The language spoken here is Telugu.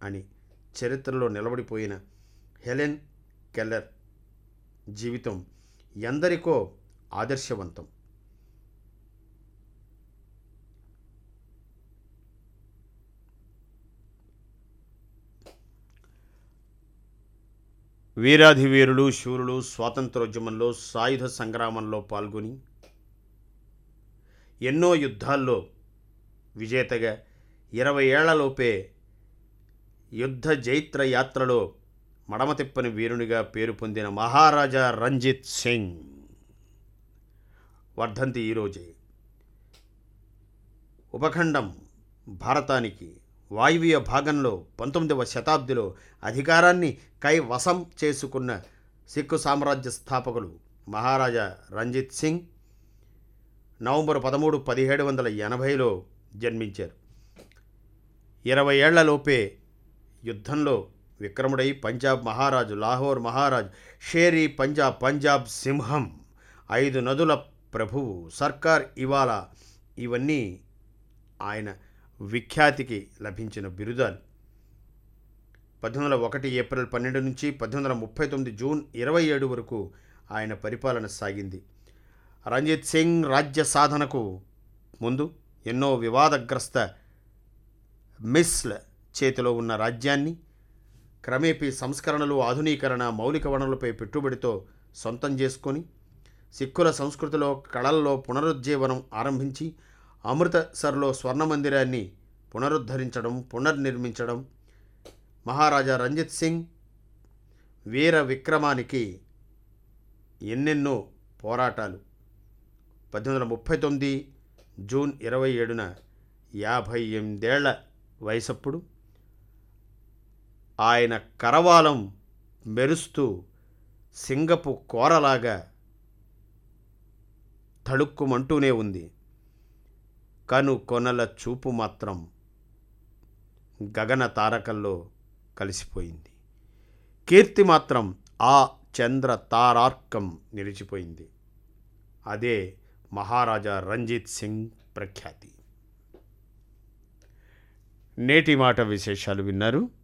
అని చరిత్రలో నిలబడిపోయిన హెలెన్ కెల్లర్ జీవితం ఎందరికో ఆదర్శవంతం వీరాధివీరులు శూరులు స్వాతంత్రోద్యమంలో సాయుధ సంగ్రామంలో పాల్గొని ఎన్నో యుద్ధాల్లో విజేతగా ఇరవై ఏళ్లలోపే యుద్ధ జైత్ర యాత్రలో మడమ తిప్పని వీరునిగా పేరు పొందిన మహారాజా రంజిత్ సింగ్ వర్ధంతి ఈరోజే ఉపఖండం భారతానికి వాయువ్య భాగంలో పంతొమ్మిదవ శతాబ్దిలో అధికారాన్ని కైవశం చేసుకున్న సిక్కు సామ్రాజ్య స్థాపకులు మహారాజా రంజిత్ సింగ్ నవంబర్ పదమూడు పదిహేడు వందల ఎనభైలో జన్మించారు ఇరవై ఏళ్లలోపే యుద్ధంలో విక్రముడై పంజాబ్ మహారాజు లాహోర్ మహారాజ్ షేరీ పంజాబ్ పంజాబ్ సింహం ఐదు నదుల ప్రభువు సర్కార్ ఇవాళ ఇవన్నీ ఆయన విఖ్యాతికి లభించిన బిరుదాలు పద్దెనిమిది వందల ఒకటి ఏప్రిల్ పన్నెండు నుంచి పద్దెనిమిది వందల ముప్పై తొమ్మిది జూన్ ఇరవై ఏడు వరకు ఆయన పరిపాలన సాగింది రంజిత్ సింగ్ రాజ్య సాధనకు ముందు ఎన్నో వివాదగ్రస్త మిస్ల చేతిలో ఉన్న రాజ్యాన్ని క్రమేపీ సంస్కరణలు ఆధునీకరణ మౌలిక వనరులపై పెట్టుబడితో సొంతం చేసుకొని సిక్కుల సంస్కృతిలో కళల్లో పునరుజ్జీవనం ఆరంభించి అమృతసర్లో స్వర్ణ మందిరాన్ని పునరుద్ధరించడం పునర్నిర్మించడం మహారాజా రంజిత్ సింగ్ వీర విక్రమానికి ఎన్నెన్నో పోరాటాలు పద్దెనిమిది వందల ముప్పై తొమ్మిది జూన్ ఇరవై ఏడున యాభై ఎనిమిదేళ్ల వయసప్పుడు ఆయన కరవాలం మెరుస్తూ సింగపు కోరలాగా తళుక్కుమంటూనే ఉంది కను కొనల చూపు మాత్రం గగన తారకల్లో కలిసిపోయింది కీర్తి మాత్రం ఆ చంద్ర తారార్కం నిలిచిపోయింది అదే మహారాజా రంజిత్ సింగ్ ప్రఖ్యాతి నేటి మాట విశేషాలు విన్నారు